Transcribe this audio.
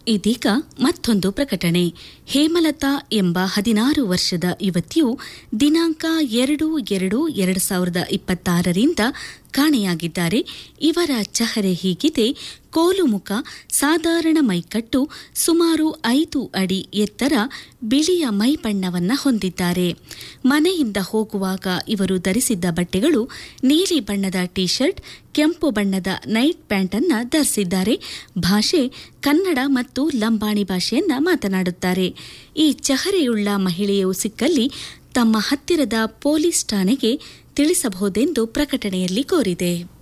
ಇದೀಗ ಮತ್ತೊಂದು ಪ್ರಕಟಣೆ ಹೇಮಲತಾ ಎಂಬ ಹದಿನಾರು ವರ್ಷದ ಯುವತಿಯು ದಿನಾಂಕ ಎರಡು ಎರಡು ಎರಡು ಸಾವಿರದ ಇಪ್ಪತ್ತಾರರಿಂದ ಕಾಣೆಯಾಗಿದ್ದಾರೆ ಇವರ ಚಹರೆ ಹೀಗಿದೆ ಕೋಲು ಮುಖ ಸಾಧಾರಣ ಮೈಕಟ್ಟು ಸುಮಾರು ಐದು ಅಡಿ ಎತ್ತರ ಬಿಳಿಯ ಮೈ ಬಣ್ಣವನ್ನ ಹೊಂದಿದ್ದಾರೆ ಮನೆಯಿಂದ ಹೋಗುವಾಗ ಇವರು ಧರಿಸಿದ್ದ ಬಟ್ಟೆಗಳು ನೀಲಿ ಬಣ್ಣದ ಟಿ ಶರ್ಟ್ ಕೆಂಪು ಬಣ್ಣದ ನೈಟ್ ಪ್ಯಾಂಟ್ ಅನ್ನ ಧರಿಸಿದ್ದಾರೆ ಭಾಷೆ ಕನ್ನಡ ಮತ್ತು ಲಂಬಾಣಿ ಭಾಷೆಯನ್ನ ಮಾತನಾಡುತ್ತಾರೆ ಈ ಚಹರೆಯುಳ್ಳ ಮಹಿಳೆಯು ಸಿಕ್ಕಲ್ಲಿ ತಮ್ಮ ಹತ್ತಿರದ ಪೊಲೀಸ್ ಠಾಣೆಗೆ ತಿಳಿಸಬಹುದೆಂದು ಪ್ರಕಟಣೆಯಲ್ಲಿ ಕೋರಿದೆ